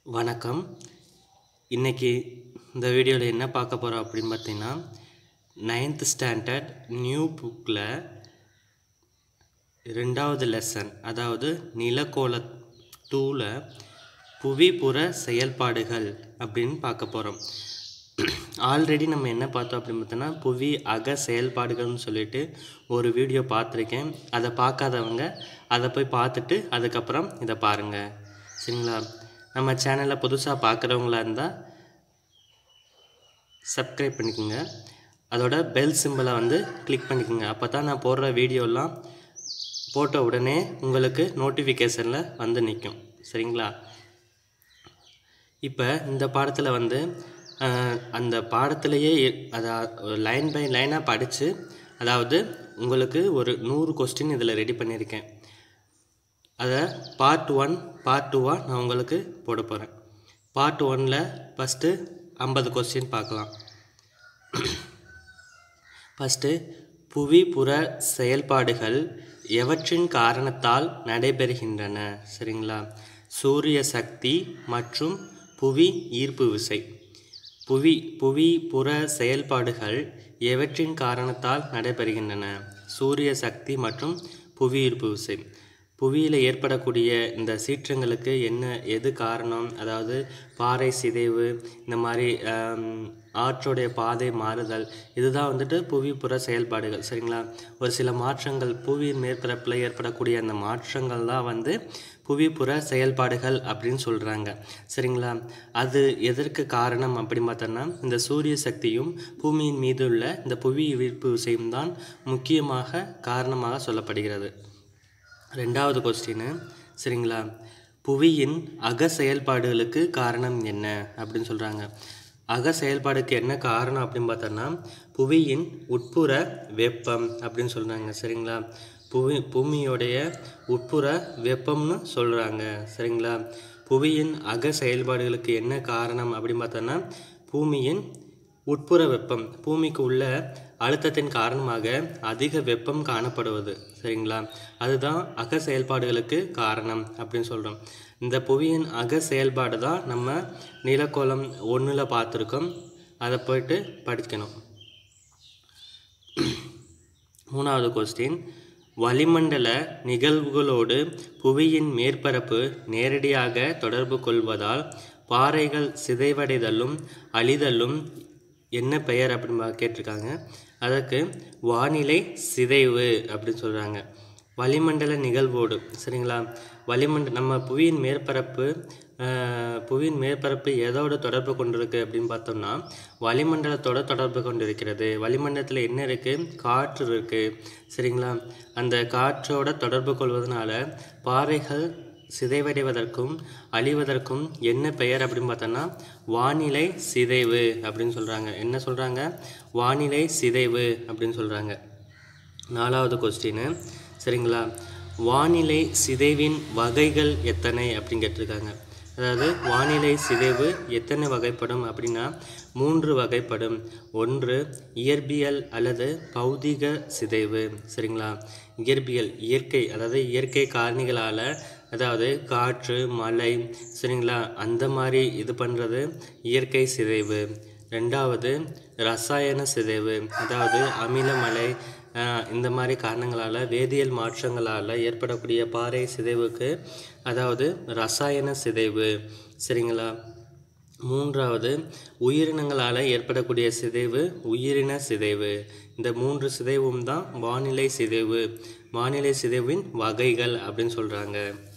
வணக்கம் இன்னைக்கு இந்த வீடியோவில் என்ன பார்க்க போகிறோம் அப்படின்னு பார்த்தீங்கன்னா நைன்த் ஸ்டாண்டர்ட் நியூ புக்கில் ரெண்டாவது லெசன் அதாவது நிலக்கோல டூவில் புவிப்புற செயல்பாடுகள் அப்படின்னு பார்க்க போகிறோம் ஆல்ரெடி நம்ம என்ன பார்த்தோம் அப்படின்னு பார்த்தோன்னா புவி அக செயல்பாடுகள்னு சொல்லிட்டு ஒரு வீடியோ பார்த்துருக்கேன் அதை பார்க்காதவங்க அதை போய் பார்த்துட்டு அதுக்கப்புறம் இதை பாருங்கள் சரிங்களா நம்ம சேனலை புதுசாக பார்க்குறவங்களா இருந்தால் சப்ஸ்கிரைப் பண்ணிக்கோங்க அதோட பெல் சிம்பிளை வந்து கிளிக் பண்ணிக்கோங்க அப்போ தான் நான் போடுற வீடியோலாம் போட்ட உடனே உங்களுக்கு நோட்டிஃபிகேஷனில் வந்து நிற்கும் சரிங்களா இப்போ இந்த பாடத்தில் வந்து அஹ், அந்த பாடத்திலேயே அதை லைன் பை லைனாக படித்து அதாவது உங்களுக்கு ஒரு நூறு கொஸ்டின் இதில் ரெடி பண்ணியிருக்கேன் அதை பார்ட் ஒன் பார்ட் டூவாக நான் உங்களுக்கு போட போகிறேன் பார்ட் ஒனில் ஃபஸ்ட்டு ஐம்பது கொஸ்டின் பார்க்கலாம் ஃபஸ்ட்டு புவி புற செயல்பாடுகள் எவற்றின் காரணத்தால் நடைபெறுகின்றன சரிங்களா சூரிய சக்தி மற்றும் புவி ஈர்ப்பு விசை புவி புவி புற செயல்பாடுகள் எவற்றின் காரணத்தால் நடைபெறுகின்றன சூரிய சக்தி மற்றும் புவி ஈர்ப்பு விசை புவியில் ஏற்படக்கூடிய இந்த சீற்றங்களுக்கு என்ன எது காரணம் அதாவது பாறை சிதைவு இந்த மாதிரி ஆம், ஆற்றோடைய பாதை மாறுதல் இதுதான் வந்துட்டு புவிப்புற செயல்பாடுகள் சரிங்களா ஒரு சில மாற்றங்கள் புவியின் மேற்பரப்பில் ஏற்படக்கூடிய அந்த மாற்றங்கள் தான் வந்து புவிப்புற செயல்பாடுகள் அப்படின்னு சொல்கிறாங்க சரிங்களா அது எதற்கு காரணம் அப்படின்னு பார்த்தோன்னா இந்த சூரிய சக்தியும் பூமியின் மீது உள்ள இந்த புவி ஈர்ப்பு விசையும் தான் முக்கியமாக காரணமாக சொல்லப்படுகிறது ரெண்டாவது கொஸ்டின் சரிங்களா புவியின் அக செயல்பாடுகளுக்கு காரணம் என்ன அப்படின்னு சொல்கிறாங்க அக செயல்பாடுக்கு என்ன காரணம் அப்படின்னு பார்த்தோன்னா புவியின் உட்புற வெப்பம் அப்படின்னு சொல்கிறாங்க சரிங்களா புவி பூமியோடைய உட்புற வெப்பம்னு சொல்கிறாங்க சரிங்களா புவியின் அக செயல்பாடுகளுக்கு என்ன காரணம் அப்படின்னு பார்த்தோன்னா பூமியின் உட்புற வெப்பம் பூமிக்கு உள்ள அழுத்தத்தின் காரணமாக அதிக வெப்பம் காணப்படுவது சரிங்களா அதுதான் அக செயல்பாடுகளுக்கு காரணம் அப்படின்னு சொல்கிறோம் இந்த புவியின் அக செயல்பாடு தான் நம்ம நிலக்கோளம் ஒன்றில் பார்த்துருக்கோம் அதை போயிட்டு படிக்கணும் மூணாவது கொஸ்டின் வளிமண்டல நிகழ்வுகளோடு புவியின் மேற்பரப்பு நேரடியாக தொடர்பு கொள்வதால் பாறைகள் சிதைவடைதலும் அழிதலும் என்ன பெயர் அப்படின்னு பா- கேட்டிருக்காங்க அதற்கு வானிலை சிதைவு அப்படின்னு சொல்கிறாங்க வளிமண்டல நிகழ்வோடு சரிங்களா வளிமண்ட நம்ம புவியின் மேற்பரப்பு ஆஹ், புவியின் மேற்பரப்பு எதோட தொடர்பு கொண்டிருக்கு அப்படின்னு பார்த்தோம்னா வளிமண்டலத்தோட தொடர்பு கொண்டிருக்கிறது வளிமண்டலத்தில் என்ன இருக்குது காற்று இருக்குது சரிங்களா அந்த காற்றோட தொடர்பு கொள்வதனால பாறைகள் சிதைவடைவதற்கும் அழிவதற்கும் என்ன பெயர் அப்படின்னு பார்த்தோன்னா வானிலை சிதைவு அப்படின்னு சொல்கிறாங்க என்ன சொல்கிறாங்க வானிலை சிதைவு அப்படின்னு சொல்கிறாங்க நாலாவது கொஸ்டின் சரிங்களா வானிலை சிதைவின் வகைகள் எத்தனை அப்படின்னு கேட்டிருக்காங்க அதாவது வானிலை சிதைவு எத்தனை வகைப்படும் அப்படின்னா மூன்று வகைப்படும் ஒன்று இயற்பியல் அல்லது பௌதிக சிதைவு சரிங்களா இயற்பியல் இயற்கை அதாவது இயற்கை காரணிகளால் அதாவது காற்று மழை சரிங்களா அந்த மாதிரி இது பண்ணுறது இயற்கை சிதைவு ரெண்டாவது ரசாயன சிதைவு அதாவது அமிலமலை ஆஹ், இந்த மாதிரி காரணங்களால் வேதியியல் மாற்றங்களால் ஏற்படக்கூடிய பாறை சிதைவுக்கு அதாவது ரசாயன சிதைவு சரிங்களா மூன்றாவது உயிரினங்களால் ஏற்படக்கூடிய சிதைவு உயிரின சிதைவு இந்த மூன்று சிதைவும் தான் வானிலை சிதைவு வானிலை சிதைவின் வகைகள் அப்படின்னு சொல்கிறாங்க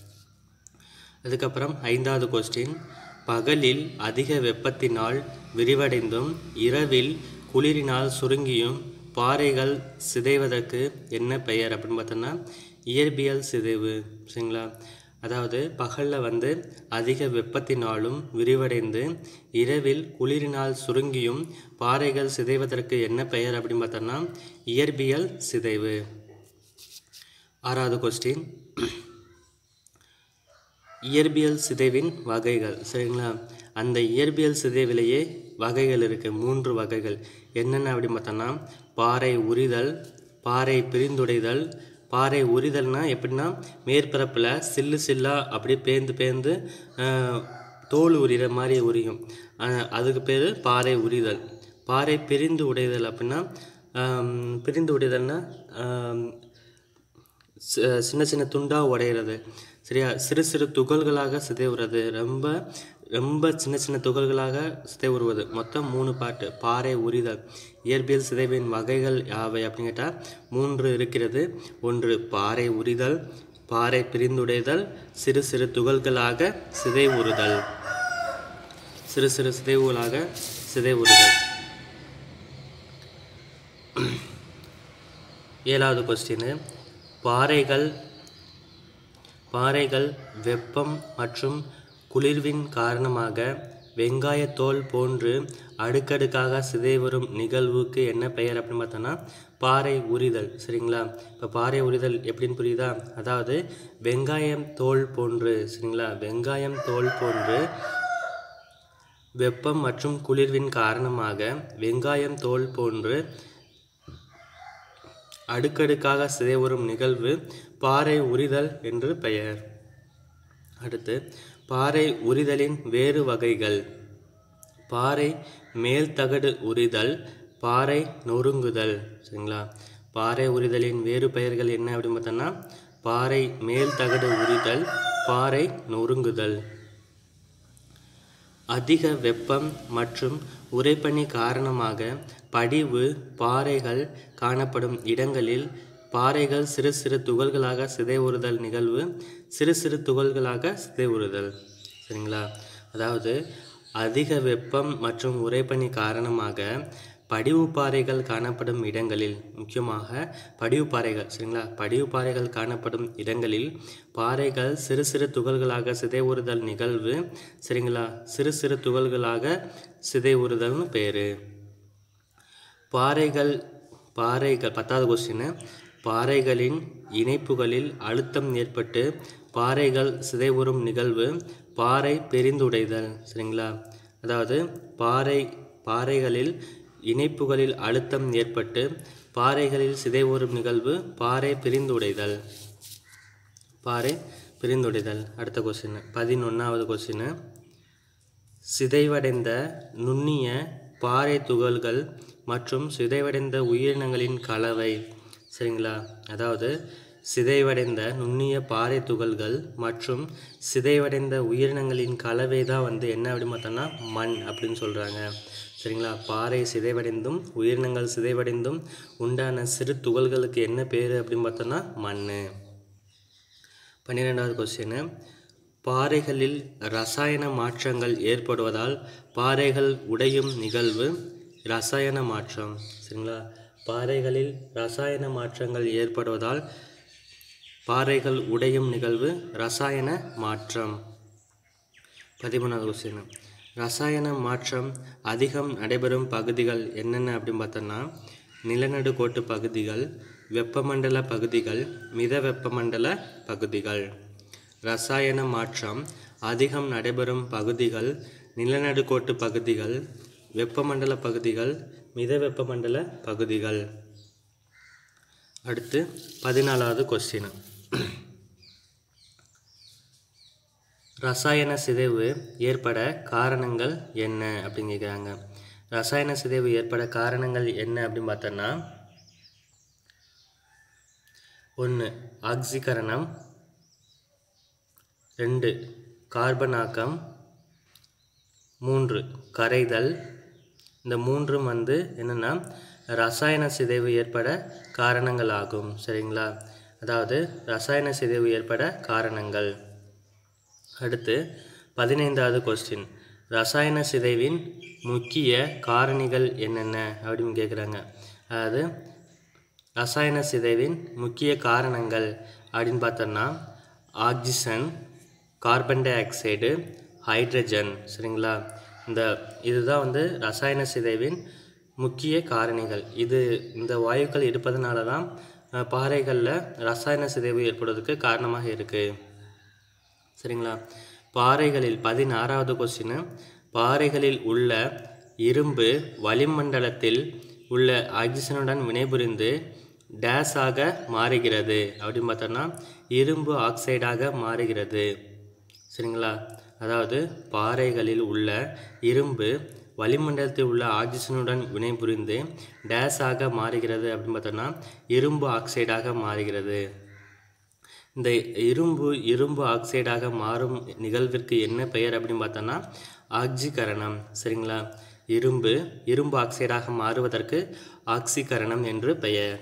அதுக்கப்புறம் ஐந்தாவது கொஸ்டின் பகலில் அதிக வெப்பத்தினால் விரிவடைந்தும் இரவில் குளிரினால் சுருங்கியும் பாறைகள் சிதைவதற்கு என்ன பெயர் அப்படின்னு பார்த்தோன்னா இயற்பியல் சிதைவு சரிங்களா அதாவது பகலில் வந்து அதிக வெப்பத்தினாலும் விரிவடைந்து இரவில் குளிரினால் சுருங்கியும் பாறைகள் சிதைவதற்கு என்ன பெயர் அப்படின்னு பார்த்தோன்னா இயற்பியல் சிதைவு ஆறாவது கொஸ்டின் இயற்பியல் சிதைவின் வகைகள் சரிங்களா அந்த இயற்பியல் சிதைவிலேயே வகைகள் இருக்குது மூன்று வகைகள் என்னென்ன அப்படின்னு பார்த்தோன்னா பாறை உரிதல் பாறை பிரிந்துடைதல் பாறை உரிதல்னா எப்படின்னா மேற்பரப்பில் சில்லு சில்லாக அப்படியே பேர்ந்து பேர்ந்து ஆஹ், தோல் உரிகிற மாதிரி உரியும் அஹ் அதுக்கு பேர் பாறை உரிதல் பாறை பிரிந்து உடைதல் அப்படின்னா ஆம், பிரிந்து உடைதல்னா ஆம், சி- சின்ன சின்ன துண்டாக உடையிறது சரியா சிறு சிறு துகள்களாக சிதைவுறது ரொம்ப ரொம்ப சின்ன சின்ன துகள்களாக சிதைவுறுவது மொத்தம் மூணு பாட்டு பாறை உரிதல் இயற்பியல் சிதைவின் வகைகள் யாவை அப்படின்னு கேட்டால் மூன்று இருக்கிறது ஒன்று பாறை உரிதல் பாறை பிரிந்துடைதல் சிறு சிறு துகள்களாக சிதைவுறுதல் சிறு சிறு சிதைவுகளாக சிதைவுறுதல் ஏழாவது கொஸ்டின் பாறைகள் பாறைகள் வெப்பம் மற்றும் குளிர்வின் காரணமாக வெங்காயத்தோல் போன்று அடுக்கடுக்காக சிதைவரும் நிகழ்வுக்கு என்ன பெயர் அப்படின்னு பார்த்தோன்னா பாறை உரிதல் சரிங்களா இப்போ பாறை உரிதல் எப்படின்னு புரியுதா அதாவது வெங்காயம் தோல் போன்று சரிங்களா வெங்காயம் தோல் போன்று வெப்பம் மற்றும் குளிர்வின் காரணமாக வெங்காயம் தோல் போன்று அடுக்கடுக்காக சிதைவரும் நிகழ்வு பாறை உரிதல் என்று பெயர் அடுத்து பாறை உரிதலின் வேறு வகைகள் பாறை மேல் தகடு உரிதல் பாறை நொறுங்குதல் சரிங்களா பாறை உரிதலின் வேறு பெயர்கள் என்ன அப்படின்னு பார்த்தோன்னா பாறை மேல் தகடு உரிதல் பாறை நொறுங்குதல் அதிக வெப்பம் மற்றும் உறைபனி காரணமாக படிவு பாறைகள் காணப்படும் இடங்களில் பாறைகள் சிறு சிறு துகள்களாக சிதைவுறுதல் நிகழ்வு சிறு சிறு துகள்களாக சிதைவுறுதல் சரிங்களா அதாவது அதிக வெப்பம் மற்றும் உறைபனி காரணமாக படிவு பாறைகள் காணப்படும் இடங்களில் முக்கியமாக படிவு பாறைகள் சரிங்களா படிவு பாறைகள் காணப்படும் இடங்களில் பாறைகள் சிறு சிறு துகள்களாக சிதைவுறுதல் நிகழ்வு சரிங்களா சிறு சிறு துகள்களாக சிதைவுறுதல்னு பேர் பாறைகள் பாறைகள் பத்தாவது கொஸ்டின் பாறைகளின் இணைப்புகளில் அழுத்தம் ஏற்பட்டு பாறைகள் சிதைவுறும் நிகழ்வு பாறை பெரிந்துடைதல் சரிங்களா அதாவது பாறை பாறைகளில் இணைப்புகளில் அழுத்தம் ஏற்பட்டு பாறைகளில் சிதைவுறும் நிகழ்வு பாறை பிரிந்துடைதல் பாறை பிரிந்துடைதல் அடுத்த கொஸ்டின் பதினொன்றாவது கொஸ்டின் சிதைவடைந்த நுண்ணிய பாறை துகள்கள் மற்றும் சிதைவடைந்த உயிரினங்களின் கலவை சரிங்களா அதாவது சிதைவடைந்த நுண்ணிய பாறை துகள்கள் மற்றும் சிதைவடைந்த உயிரினங்களின் கலவை தான் வந்து என்ன அப்படின்னு பார்த்தோம்னா மண் அப்படின்னு சொல்கிறாங்க சரிங்களா பாறை சிதைவடைந்தும் உயிரினங்கள் சிதைவடைந்தும் உண்டான சிறு துகள்களுக்கு என்ன பேர் அப்படின்னு பார்த்தோம்னா மண் பன்னிரெண்டாவது கொஸ்டின் பாறைகளில் ரசாயன மாற்றங்கள் ஏற்படுவதால் பாறைகள் உடையும் நிகழ்வு ரசாயன மாற்றம் சரிங்களா பாறைகளில் ரசாயன மாற்றங்கள் ஏற்படுவதால் பாறைகள் உடையும் நிகழ்வு ரசாயன மாற்றம் பதிமூணாவது கொஸ்டின் ரசாயன மாற்றம் அதிகம் நடைபெறும் பகுதிகள் என்னென்ன அப்படின்னு பார்த்தோன்னா நிலநடுக்கோட்டு பகுதிகள் வெப்பமண்டல பகுதிகள் மித வெப்பமண்டல பகுதிகள் ரசாயன மாற்றம் அதிகம் நடைபெறும் பகுதிகள் நிலநடுக்கோட்டு பகுதிகள் வெப்பமண்டல பகுதிகள் மித வெப்பமண்டல பகுதிகள் அடுத்து பதினாலாவது கொஸ்டின் ரசாயன சிதைவு ஏற்பட காரணங்கள் என்ன அப்படின்னு கேட்குறாங்க ரசாயன சிதைவு ஏற்பட காரணங்கள் என்ன அப்படின்னு பார்த்தோன்னா ஒன்று ஆக்சிகரணம் ரெண்டு கார்பனாக்கம் மூன்று கரைதல் இந்த மூன்றும் வந்து என்னென்னா ரசாயன சிதைவு ஏற்பட காரணங்களாகும் சரிங்களா அதாவது ரசாயன சிதைவு ஏற்பட காரணங்கள் அடுத்து பதினைந்தாவது கொஸ்டின் ரசாயன சிதைவின் முக்கிய காரணிகள் என்னென்ன அப்படின்னு கேட்குறாங்க அதாவது ரசாயன சிதைவின் முக்கிய காரணங்கள் அப்படின்னு பார்த்தோன்னா oxygen carbon dioxide hydrogen சரிங்களா இந்த இதுதான் வந்து ரசாயன சிதைவின் முக்கிய காரணிகள் இது இந்த வாயுக்கள் இருப்பதனால தான் அஹ், பாறைகளில் ரசாயன சிதைவு ஏற்படுவதற்கு காரணமாக இருக்குது சரிங்களா பாறைகளில் பதினாறாவது கொஸ்டின் பாறைகளில் உள்ள இரும்பு வளிமண்டலத்தில் உள்ள ஆக்சிஜனுடன் வினைபுரிந்து டேஸாக மாறுகிறது அப்படின்னு பார்த்தோன்னா இரும்பு ஆக்சைடாக மாறுகிறது சரிங்களா அதாவது பாறைகளில் உள்ள இரும்பு வளிமண்டலத்தில் உள்ள ஆக்சிஜனுடன் வினைபுரிந்து டேஸாக மாறுகிறது அப்படின்னு பார்த்தோம்னா இரும்பு ஆக்சைடாக மாறுகிறது இந்த இரும்பு இரும்பு ஆக்சைடாக மாறும் நிகழ்விற்கு என்ன பெயர் அப்படின்னு பார்த்தோம்னா ஆக்சிகரணம் சரிங்களா இரும்பு இரும்பு ஆக்சைடாக மாறுவதற்கு ஆக்சிகரணம் என்று பெயர்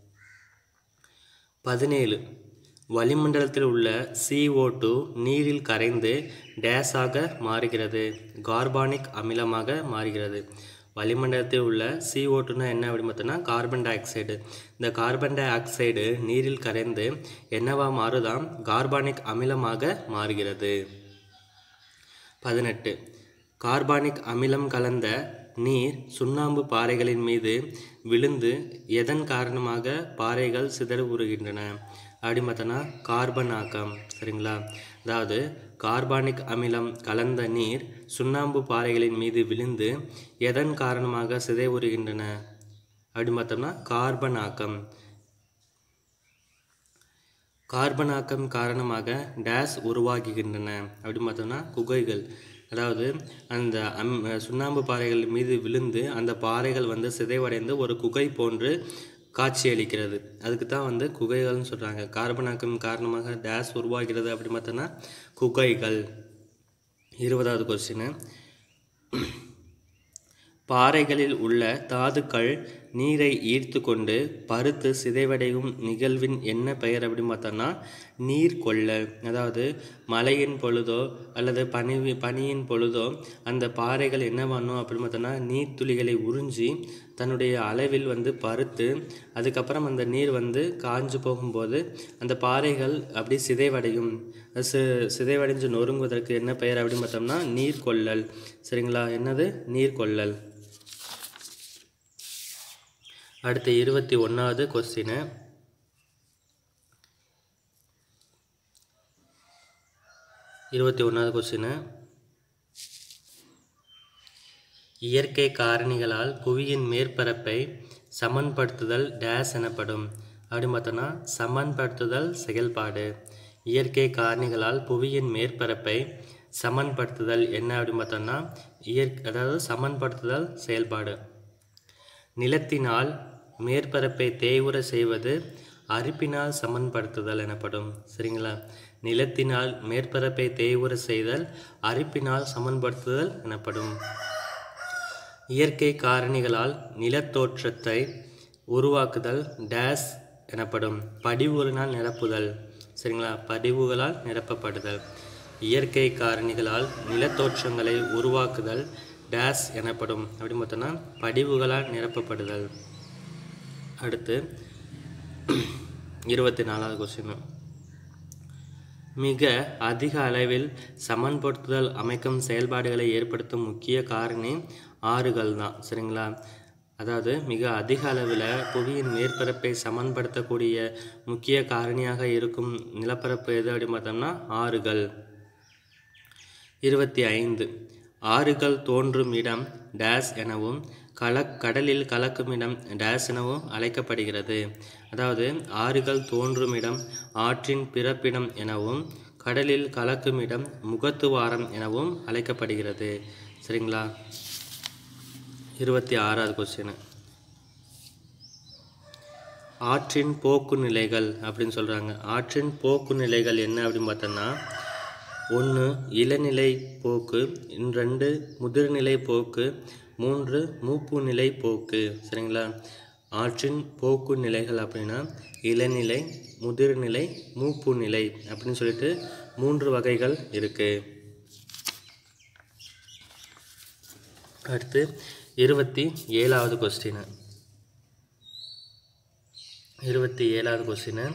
பதினேழு வளிமண்டலத்தில் உள்ள CO2 நீரில் கரைந்து டேஸாக மாறுகிறது கார்பானிக் அமிலமாக மாறுகிறது வளிமண்டலத்தில் உள்ள CO2னா என்ன அப்படின்னு பார்த்தோன்னா கார்பன் டை ஆக்சைடு இந்த கார்பன் டை ஆக்சைடு நீரில் கரைந்து என்னவா மாறுதாம் கார்பானிக் அமிலமாக மாறுகிறது பதினெட்டு கார்பானிக் அமிலம் கலந்த நீர் சுண்ணாம்பு பாறைகளின் மீது விழுந்து எதன் காரணமாக பாறைகள் சிதறுவுறுகின்றன அப்படின்னு பார்த்தோன்னா கார்பனாக்கம் சரிங்களா அதாவது கார்பானிக் அமிலம் கலந்த நீர் சுண்ணாம்பு பாறைகளின் மீது விழுந்து எதன் காரணமாக சிதைவுறுகின்றன அப்படின்னு பார்த்தோம்னா கார்பனாக்கம் கார்பனாக்கம் காரணமாக டேஸ் உருவாகுகின்றன அப்படின்னு பார்த்தோம்னா குகைகள் அதாவது அந்த அம் சுண்ணாம்பு பாறைகள் மீது விழுந்து அந்த பாறைகள் வந்து சிதைவடைந்து ஒரு குகை போன்று காட்சியளிக்கிறது அதுக்கு தான் வந்து குகைகள்னு சொல்கிறாங்க கார்பனாக்கம் காரணமாக டேஸ் உருவாகிறது அப்படின்னு பார்த்தோன்னா குகைகள் இருபதாவது கொஸ்டின் பாறைகளில் உள்ள தாதுக்கள் நீரை ஈர்த்து கொண்டு பருத்து சிதைவடையும் நிகழ்வின் என்ன பெயர் அப்படின்னு பார்த்தோம்னா நீர் கொள்ளல் அதாவது மழையின் பொழுதோ அல்லது பனி பனியின் பொழுதோ அந்த பாறைகள் என்ன பண்ணும் அப்படின்னு பார்த்தோம்னா நீர்த்துளிகளை உறிஞ்சி தன்னுடைய அளவில் வந்து பருத்து அதுக்கப்புறம் அந்த நீர் வந்து காஞ்சு போகும்போது அந்த பாறைகள் அப்படி சிதைவடையும் சி சிதைவடைஞ்சு நொறுங்குவதற்கு என்ன பெயர் அப்படின்னு பார்த்தோம்னா நீர் கொள்ளல் சரிங்களா என்னது நீர் கொள்ளல் அடுத்து இருபத்தி ஒன்றாவது கொஸ்டினு இருபத்தி ஒன்றாவது கொஸ்டினு இயற்கை காரணிகளால் புவியின் மேற்பரப்பை சமன்படுத்துதல் டேஸ் எனப்படும் அப்படின்னு பார்த்தோன்னா சமன்படுத்துதல் செயல்பாடு இயற்கை காரணிகளால் புவியின் மேற்பரப்பை சமன்படுத்துதல் என்ன அப்படின்னு பார்த்தோம்னா இயற் அதாவது சமன்படுத்துதல் செயல்பாடு நிலத்தினால் மேற்பரப்பை தேய்வுற செய்வது அரிப்பினால் சமன்படுத்துதல் எனப்படும் சரிங்களா நிலத்தினால் மேற்பரப்பை தேய்வுற செய்தல் அரிப்பினால் சமன்படுத்துதல் எனப்படும் இயற்கை காரணிகளால் நிலத்தோற்றத்தை உருவாக்குதல் டேஸ் எனப்படும் படிவுகளினால் நிரப்புதல் சரிங்களா படிவுகளால் நிரப்பப்படுதல் இயற்கை காரணிகளால் நிலத்தோற்றங்களை உருவாக்குதல் டேஸ் எனப்படும் அப்படின்னு பார்த்தோன்னா படிவுகளால் நிரப்பப்படுதல் அடுத்து இருபத்தி நாலாவது கொஸ்டின் மிக அதிக அளவில் சமன்படுத்துதல் அமைக்கும் செயல்பாடுகளை ஏற்படுத்தும் முக்கிய காரணி ஆறுகள் தான் சரிங்களா அதாவது மிக அதிக அளவில் புவியின் மேற்பரப்பை சமன்படுத்தக்கூடிய முக்கிய காரணியாக இருக்கும் நிலப்பரப்பு எது அப்படின்னு பார்த்தோம்னா ஆறுகள் இருபத்தி ஐந்து ஆறுகள் தோன்றும் இடம் டேஸ் எனவும் கல கடலில் கலக்கும் இடம் டேஸ் எனவும் அழைக்கப்படுகிறது அதாவது ஆறுகள் தோன்றும் இடம் ஆற்றின் பிறப்பிடம் எனவும் கடலில் கலக்கும் இடம் முகத்துவாரம் எனவும் அழைக்கப்படுகிறது சரிங்களா இருபத்தி ஆறாவது கொஸ்டின் ஆற்றின் போக்கு நிலைகள் அப்படின்னு சொல்கிறாங்க ஆற்றின் போக்கு நிலைகள் என்ன அப்படின்னு பார்த்தோன்னா ஒன்று இளநிலை போக்கு ரெண்டு முதிர்நிலை போக்கு மூன்று மூப்பு நிலை போக்கு சரிங்களா ஆற்றின் போக்கு நிலைகள் அப்படின்னா இளநிலை முதிர்நிலை மூப்பு நிலை அப்படின்னு சொல்லிட்டு மூன்று வகைகள் இருக்குது அடுத்து இருபத்தி ஏழாவது கொஸ்டின் இருபத்தி ஏழாவது கொஸ்டின்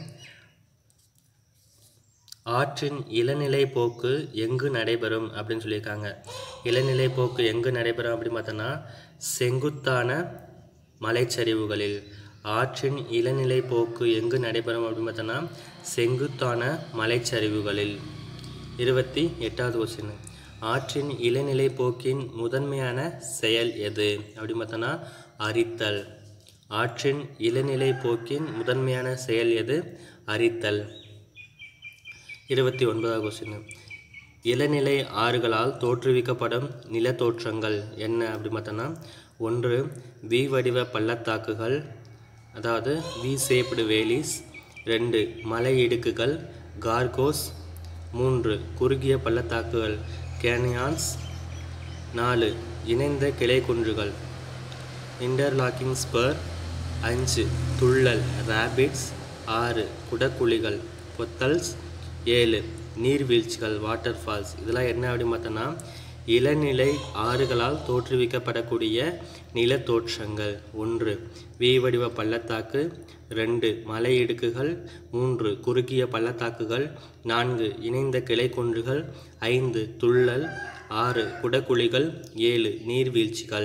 ஆற்றின் இளநிலை போக்கு எங்கு நடைபெறும் அப்படின்னு சொல்லியிருக்காங்க இளநிலை போக்கு எங்கு நடைபெறும் அப்படின்னு பார்த்தோன்னா செங்குத்தான மலைச்சரிவுகளில் ஆற்றின் இளநிலை போக்கு எங்கு நடைபெறும் அப்படின்னு பார்த்தோன்னா செங்குத்தான மலைச்சரிவுகளில் இருபத்தி எட்டாவது கொஸ்டின் ஆற்றின் இளநிலை போக்கின் முதன்மையான செயல் எது அப்படின்னு பார்த்தோன்னா அரித்தல் ஆற்றின் இளநிலை போக்கின் முதன்மையான செயல் எது அரித்தல் இருபத்தி ஒன்பதாவது கொஸ்டின் இளநிலை ஆறுகளால் தோற்றுவிக்கப்படும் நிலத்தோற்றங்கள் என்ன அப்படி பார்த்தோன்னா ஒன்று வி வடிவ பள்ளத்தாக்குகள் அதாவது வி சேப்டு வேலிஸ் ரெண்டு மலை இடுக்குகள் கார்கோஸ் மூன்று குறுகிய பள்ளத்தாக்குகள் கேனியான்ஸ் நாலு இணைந்த கிளை குன்றுகள் இன்டர்லாக்கிங் ஸ்பர் அஞ்சு துள்ளல் ரேபிட்ஸ் ஆறு குடக்குழிகள் பொத்தல்ஸ் ஏழு நீர்வீழ்ச்சிகள் வாட்டர் ஃபால்ஸ் இதெல்லாம் என்ன அப்படின்னு பார்த்தோன்னா இளநிலை ஆறுகளால் தோற்றுவிக்கப்படக்கூடிய நிலத்தோற்றங்கள் ஒன்று வி வடிவ பள்ளத்தாக்கு ரெண்டு மலை இடுக்குகள் மூன்று குறுகிய பள்ளத்தாக்குகள் நான்கு இணைந்த கிளை குன்றுகள் ஐந்து துள்ளல் ஆறு குடக்குழிகள் ஏழு நீர்வீழ்ச்சிகள்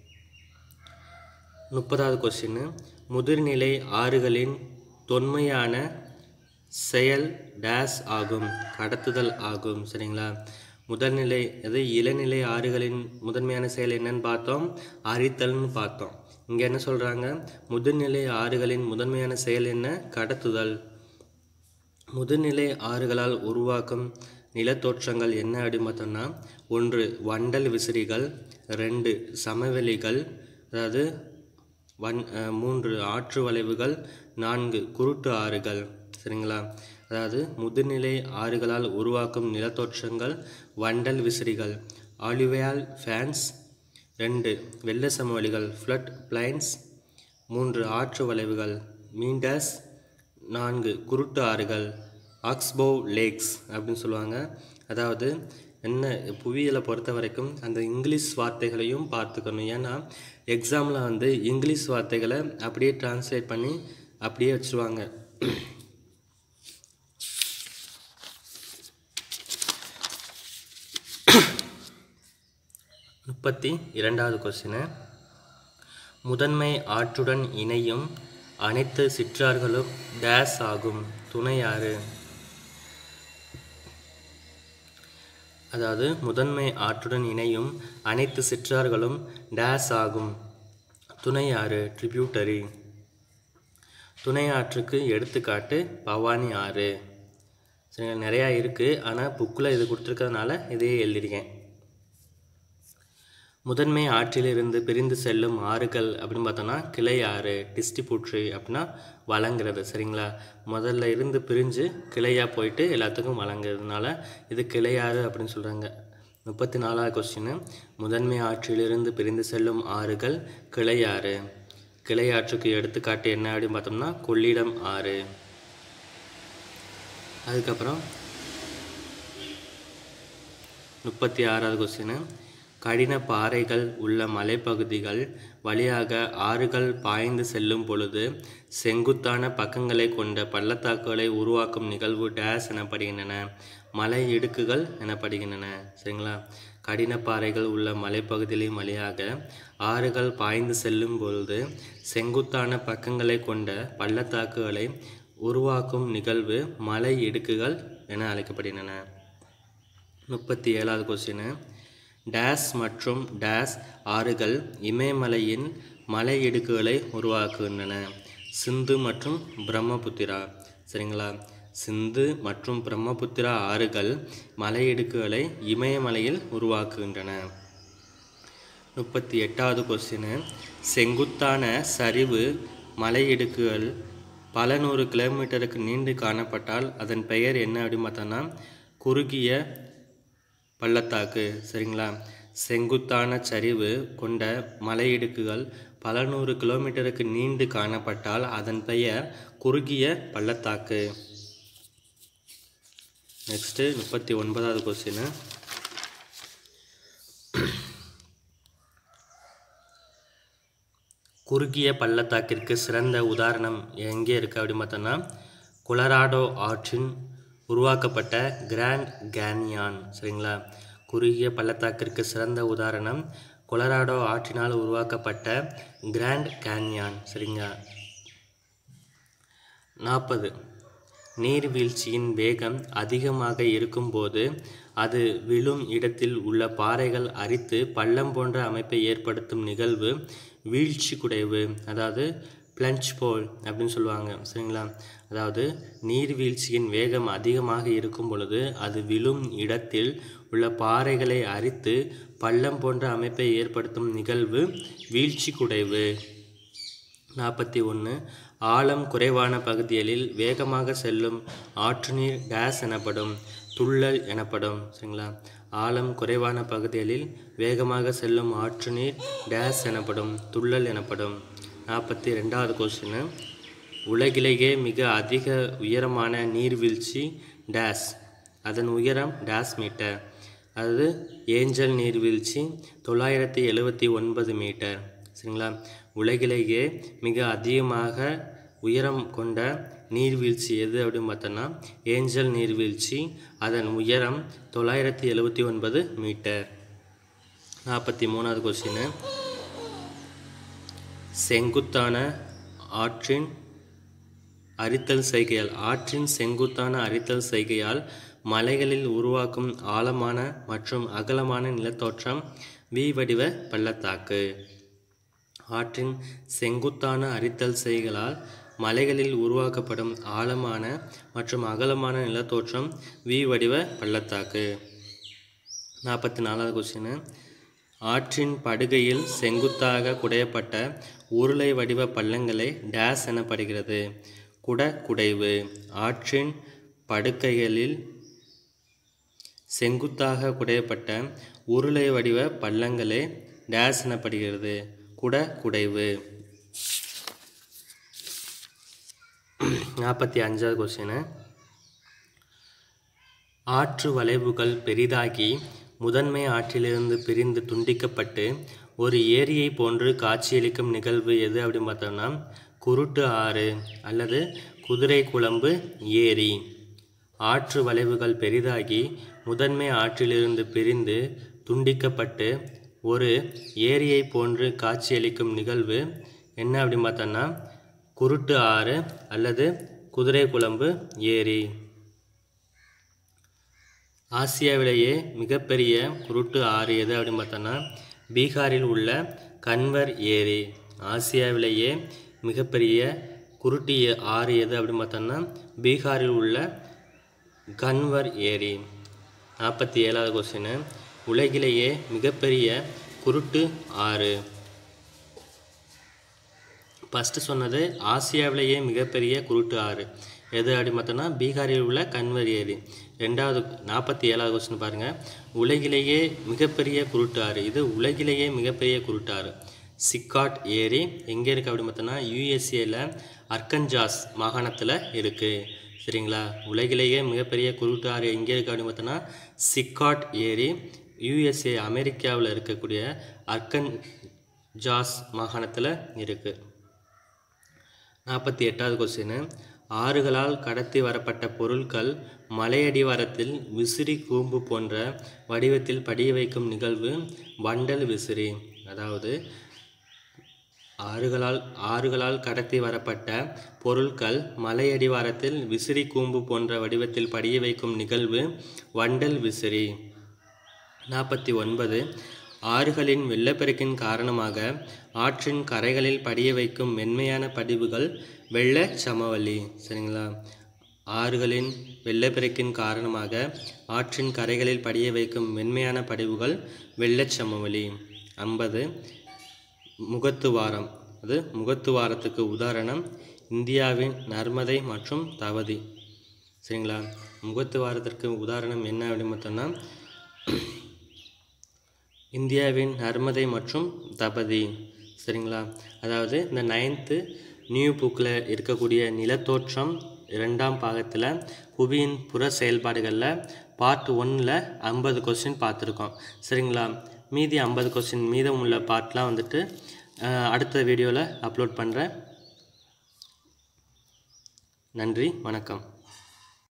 முப்பதாவது கொஸ்டின் முதிர்நிலை ஆறுகளின் தொன்மையான செயல் டேஸ் ஆகும் கடத்துதல் ஆகும் சரிங்களா முதல்நிலை அது இளநிலை ஆறுகளின் முதன்மையான செயல் என்னன்னு பார்த்தோம் அரித்தல்னு பார்த்தோம் இங்கே என்ன சொல்கிறாங்க முதுநிலை ஆறுகளின் முதன்மையான செயல் என்ன கடத்துதல் முதுநிலை ஆறுகளால் உருவாக்கும் நிலத்தோற்றங்கள் என்ன அப்படின்னு பார்த்தோம்னா ஒன்று வண்டல் விசிறிகள் ரெண்டு சமவெளிகள் அதாவது வன் அஹ், மூன்று ஆற்று வளைவுகள் நான்கு குருட்டு ஆறுகள் சரிங்களா அதாவது முதுநிலை ஆறுகளால் உருவாக்கும் நிலத்தோற்றங்கள் வண்டல் விசிறிகள் ஆலிவியால் ஃபேன்ஸ் ரெண்டு வெள்ள சமவெளிகள் ஃப்ளட் பிளைன்ஸ் மூன்று ஆற்று வளைவுகள் மீண்டஸ் நான்கு குருட்டு ஆறுகள் ஆக்ஸ்போ லேக்ஸ் அப்படின்னு சொல்லுவாங்க அதாவது என்ன புவியியலை பொறுத்த வரைக்கும் அந்த இங்கிலீஷ் வார்த்தைகளையும் பார்த்துக்கணும் ஏன்னா எக்ஸாமில் வந்து இங்கிலீஷ் வார்த்தைகளை அப்படியே டிரான்ஸ்லேட் பண்ணி அப்படியே வச்சுருவாங்க முப்பத்தி இரண்டாவது கொஸ்டின் முதன்மை ஆற்றுடன் இணையும் அனைத்து சிற்றார்களும் டேஸ் ஆகும் துணை ஆறு அதாவது முதன்மை ஆற்றுடன் இணையும் அனைத்து சிற்றார்களும் டேஸ் ஆகும் துணை ஆறு ட்ரிபியூட்டரி துணை ஆற்றுக்கு எடுத்துக்காட்டு பவானி ஆறு சரிங்க நிறையா இருக்குது ஆனால் புக்கில் இது கொடுத்துருக்கறதுனால இதையே எழுதிருக்கேன் முதன்மை ஆற்றிலிருந்து பிரிந்து செல்லும் ஆறுகள் அப்படின்னு பார்த்தோன்னா கிளை ஆறு டிஸ்டிபூட்ரி அப்படின்னா வழங்குறது சரிங்களா முதல்ல இருந்து பிரிஞ்சு கிளையாக போயிட்டு எல்லாத்துக்கும் வழங்குறதுனால இது கிளையாறு அப்படின்னு சொல்கிறாங்க முப்பத்தி நாலாவது கொஸ்டின் முதன்மை ஆற்றிலிருந்து பிரிந்து செல்லும் ஆறுகள் கிளையாறு கிளை ஆற்றுக்கு எடுத்துக்காட்டு என்ன அப்படின்னு பார்த்தோம்னா கொள்ளிடம் ஆறு அதுக்கப்புறம் முப்பத்தி ஆறாவது கொஸ்டின் கடின பாறைகள் உள்ள மலைப்பகுதிகள் வழியாக ஆறுகள் பாய்ந்து செல்லும் பொழுது செங்குத்தான பக்கங்களை கொண்ட பள்ளத்தாக்குகளை உருவாக்கும் நிகழ்வு டேஸ் எனப்படுகின்றன மலை இடுக்குகள் எனப்படுகின்றன சரிங்களா கடின பாறைகள் உள்ள மலைப்பகுதிகளின் வழியாக ஆறுகள் பாய்ந்து செல்லும் பொழுது செங்குத்தான பக்கங்களை கொண்ட பள்ளத்தாக்குகளை உருவாக்கும் நிகழ்வு மலை இடுக்குகள் என அழைக்கப்படுகின்றன முப்பத்தி ஏழாவது கொஸ்டின் டேஸ் மற்றும் டேஸ் ஆறுகள் இமயமலையின் மலை இடுக்குகளை உருவாக்குகின்றன சிந்து மற்றும் பிரம்மபுத்திரா சரிங்களா சிந்து மற்றும் பிரம்மபுத்திரா ஆறுகள் மலை இடுக்குகளை இமயமலையில் உருவாக்குகின்றன முப்பத்தி எட்டாவது கொஸ்டின் செங்குத்தான சரிவு மலை இடுக்குகள் பல நூறு கிலோமீட்டருக்கு நீண்டு காணப்பட்டால் அதன் பெயர் என்ன அப்படின்னு பார்த்தோன்னா குறுகிய பள்ளத்தாக்கு சரிங்களா செங்குத்தான சரிவு கொண்ட மலையிடுக்குகள் பல நூறு கிலோமீட்டருக்கு நீண்டு காணப்பட்டால் அதன் பெயர் குறுகிய பள்ளத்தாக்கு நெக்ஸ்ட்டு முப்பத்தி ஒன்பதாவது கொஸ்டின் குறுகிய பள்ளத்தாக்கிற்கு சிறந்த உதாரணம் எங்கே இருக்குது அப்படின்னு பார்த்தோன்னா கொலராடோ ஆற்றின் உருவாக்கப்பட்ட கிராண்ட் கேன்யான் சரிங்களா குறுகிய பள்ளத்தாக்கிற்கு சிறந்த உதாரணம் கொலராடோ ஆற்றினால் உருவாக்கப்பட்ட கிராண்ட் கேன்யான் சரிங்களா நாற்பது நீர்வீழ்ச்சியின் வேகம் அதிகமாக இருக்கும்போது அது விழும் இடத்தில் உள்ள பாறைகள் அரித்து பள்ளம் போன்ற அமைப்பை ஏற்படுத்தும் நிகழ்வு வீழ்ச்சி குடைவு அதாவது பிளஞ்ச் போல் அப்படின்னு சொல்லுவாங்க சரிங்களா அதாவது நீர்வீழ்ச்சியின் வேகம் அதிகமாக இருக்கும் பொழுது அது விழும் இடத்தில் உள்ள பாறைகளை அரித்து பள்ளம் போன்ற அமைப்பை ஏற்படுத்தும் நிகழ்வு வீழ்ச்சி குடைவு நாற்பத்தி ஒன்று ஆழம் குறைவான பகுதிகளில் வேகமாக செல்லும் ஆற்று நீர் டேஸ் எனப்படும் துள்ளல் எனப்படும் சரிங்களா ஆழம் குறைவான பகுதிகளில் வேகமாக செல்லும் ஆற்று நீர் டேஸ் எனப்படும் துள்ளல் எனப்படும் நாற்பத்தி ரெண்டாவது கொஸ்டின் உலகிலேயே மிக அதிக உயரமான நீர்வீழ்ச்சி டேஸ் அதன் உயரம் டேஸ் மீட்டர் அது ஏஞ்சல் நீர்வீழ்ச்சி தொள்ளாயிரத்தி எழுவத்தி ஒன்பது மீட்டர் சரிங்களா உலகிலேயே மிக அதிகமாக உயரம் கொண்ட நீர்வீழ்ச்சி எது அப்படின்னு பார்த்தோன்னா ஏஞ்சல் நீர்வீழ்ச்சி அதன் உயரம் தொள்ளாயிரத்தி எழுவத்தி ஒன்பது மீட்டர் நாற்பத்தி மூணாவது கொஸ்டின் செங்குத்தான ஆற்றின் அரித்தல் செய்கையால் ஆற்றின் செங்குத்தான அரித்தல் செய்கையால் மலைகளில் உருவாக்கும் ஆழமான மற்றும் அகலமான நிலத்தோற்றம் வி வடிவ பள்ளத்தாக்கு ஆற்றின் செங்குத்தான அரித்தல் செய்களால் மலைகளில் உருவாக்கப்படும் ஆழமான மற்றும் அகலமான நிலத்தோற்றம் வி வடிவ பள்ளத்தாக்கு நாற்பத்தி நாலாவது கொஸ்டின் ஆற்றின் படுகையில் செங்குத்தாக குடையப்பட்ட உருளை வடிவ பள்ளங்களை டேஸ் எனப்படுகிறது குட குடைவு ஆற்றின் படுக்கைகளில் செங்குத்தாக குடையப்பட்ட உருளை வடிவ பள்ளங்களே டேஸ் எனப்படுகிறது குட குடைவு நாற்பத்தி அஞ்சாவது கொஸ்டின் ஆற்று வளைவுகள் பெரிதாகி முதன்மை ஆற்றிலிருந்து பிரிந்து துண்டிக்கப்பட்டு ஒரு ஏரியை போன்று காட்சியளிக்கும் நிகழ்வு எது அப்படின்னு பார்த்தோம்னா குருட்டு ஆறு அல்லது குதிரை குழம்பு ஏரி ஆற்று வளைவுகள் பெரிதாகி முதன்மை ஆற்றிலிருந்து பிரிந்து துண்டிக்கப்பட்டு ஒரு ஏரியை போன்று காட்சியளிக்கும் நிகழ்வு என்ன அப்படின்னு பார்த்தோன்னா குருட்டு ஆறு அல்லது குதிரை குழம்பு ஏரி ஆசியாவிலேயே மிகப்பெரிய குருட்டு ஆறு எது அப்படின்னு பார்த்தோன்னா பீகாரில் உள்ள கன்வர் ஏரி ஆசியாவிலேயே மிகப்பெரிய குருட்டு ஏ- ஆறு எது அப்படின்னு பார்த்தோன்னா பீகாரில் உள்ள கன்வர் ஏரி நாற்பத்தி ஏழாவது கொஸ்டின் உலகிலேயே மிகப்பெரிய குருட்டு ஆறு ஃபஸ்ட்டு சொன்னது ஆசியாவிலேயே மிகப்பெரிய குருட்டு ஆறு எது அப்படின்னு பார்த்தோன்னா பீகாரில் உள்ள கன்வர் ஏரி ரெண்டாவது நாற்பத்தி ஏழாவது கொஸ்டின் பாருங்கள் உலகிலேயே மிகப்பெரிய குருட்டு ஆறு இது உலகிலேயே மிகப்பெரிய குருட்டு ஆறு சிக்காட் ஏரி எங்கே இருக்குது அப்படின்னு பார்த்தோன்னா யூஎஸ்ஏல அர்கன்ஜாஸ் மாகாணத்தில் இருக்குது சரிங்களா உலகிலேயே மிகப்பெரிய குருட்டு ஆறு எங்கே இருக்குது அப்படின்னு பார்த்தோன்னா சிக்காட் ஏரி யூஎஸ்ஏ அமெரிக்காவில் இருக்கக்கூடிய அர்கன் ஜாஸ் மாகாணத்தில் இருக்குது நாற்பத்தி எட்டாவது கொஸ்டின் ஆறுகளால் கடத்தி வரப்பட்ட பொருட்கள் மலையடிவாரத்தில் விசிறி கூம்பு போன்ற வடிவத்தில் படிய வைக்கும் நிகழ்வு வண்டல் விசிறி அதாவது ஆறுகளால் ஆறுகளால் கடத்தி வரப்பட்ட பொருட்கள் மலையடிவாரத்தில் விசிறி கூம்பு போன்ற வடிவத்தில் படிய வைக்கும் நிகழ்வு வண்டல் விசிறி நாற்பத்தி ஒன்பது ஆறுகளின் வெள்ளப்பெருக்கின் காரணமாக ஆற்றின் கரைகளில் படிய வைக்கும் மென்மையான படிவுகள் வெள்ளச் சமவெளி சரிங்களா ஆறுகளின் வெள்ளப்பெருக்கின் காரணமாக ஆற்றின் கரைகளில் படிய வைக்கும் மென்மையான படிவுகள் வெள்ளச் சமவெளி ஐம்பது முகத்துவாரம் அது முகத்துவாரத்துக்கு உதாரணம் இந்தியாவின் நர்மதை மற்றும் தவதி சரிங்களா முகத்துவாரத்திற்கு உதாரணம் என்ன அப்படின்னு பார்த்தோம்னா இந்தியாவின் நர்மதை மற்றும் தபதி சரிங்களா அதாவது இந்த நைன்த்து நியூ புக்கில் இருக்கக்கூடிய நிலத்தோற்றம் இரண்டாம் பாகத்தில் புவியின் புற செயல்பாடுகளில் பார்ட் ஒன்னில் ஐம்பது கொஸ்டின் பார்த்துருக்கோம் சரிங்களா மீதி ஐம்பது கொஸ்டின் மீதம் உள்ள பார்ட்லாம் வந்துட்டு அஹ், அடுத்த வீடியோவில் அப்லோட் பண்ணுறேன் நன்றி வணக்கம்